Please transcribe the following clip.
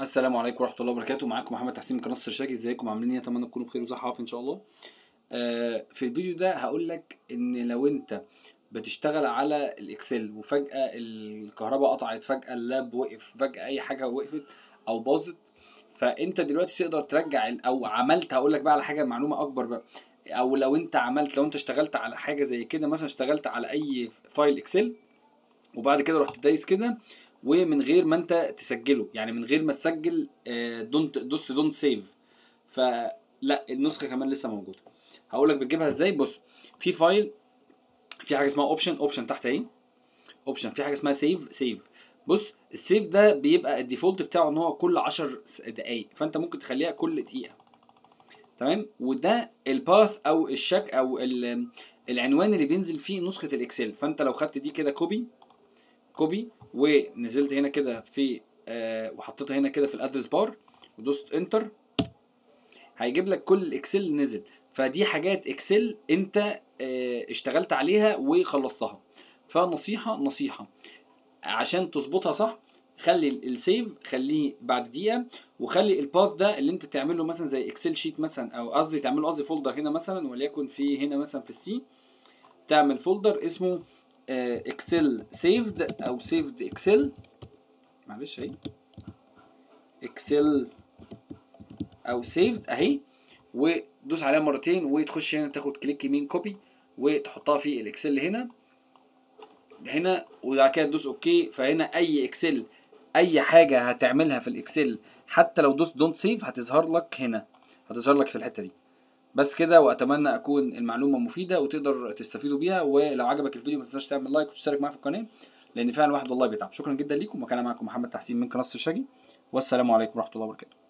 السلام عليكم ورحمه الله وبركاته معاكم محمد تحسين من قناه السرشاجي ازيكم عاملين ايه اتمنى تكونوا بخير وصحه وعافيه ان شاء الله آه في الفيديو ده هقول لك ان لو انت بتشتغل على الاكسل وفجاه الكهرباء قطعت فجاه اللاب وقف فجاه اي حاجه وقفت او باظت فانت دلوقتي تقدر ترجع ال- او عملت هقول لك بقى على حاجه معلومه اكبر بقى او لو انت عملت لو انت اشتغلت على حاجه زي كده مثلا اشتغلت على اي فايل اكسل وبعد كده رحت دايس كده ومن غير ما انت تسجله يعني من غير ما تسجل دونت دوست دونت سيف فلا النسخه كمان لسه موجوده هقول لك بتجيبها ازاي بص في فايل في حاجه اسمها اوبشن اوبشن تحت اهي اوبشن في حاجه اسمها سيف سيف بص السيف ده بيبقى الديفولت بتاعه ان هو كل 10 دقائق فانت ممكن تخليها كل دقيقه تمام وده الباث او الشك او ال- العنوان اللي بينزل فيه نسخه الاكسل فانت لو خدت دي كده كوبي كوبي ونزلت هنا كده في آه وحطيتها هنا كده في الادرس بار ودوست انتر هيجيب لك كل الاكسل اللي نزل فدي حاجات اكسل انت آه اشتغلت عليها وخلصتها فنصيحه نصيحه عشان تظبطها صح خلي ال- السيف خليه بعد دقيقه وخلي الباث ده اللي انت تعمله مثلا زي اكسل شيت مثلا او قصدي تعمله قصدي فولدر هنا مثلا وليكن في هنا مثلا في السي تعمل فولدر اسمه اكسل سيفد او سيفد اكسل معلش اهي اكسل او سيفد اهي ودوس عليها مرتين وتخش هنا تاخد كليك يمين كوبي وتحطها في الاكسل هنا هنا وبعد كده تدوس اوكي فهنا اي اكسل اي حاجه هتعملها في الاكسل حتى لو دوست دونت سيف هتظهر لك هنا هتظهر لك في الحته دي بس كده واتمنى اكون المعلومه مفيده وتقدر تستفيدوا بيها ولو عجبك الفيديو ما تنساش تعمل لايك وتشترك معايا في القناه لان فعلا الواحد والله بيتعب شكرا جدا ليكم وكان معاكم محمد تحسين من قناه الشاجي والسلام عليكم ورحمه الله وبركاته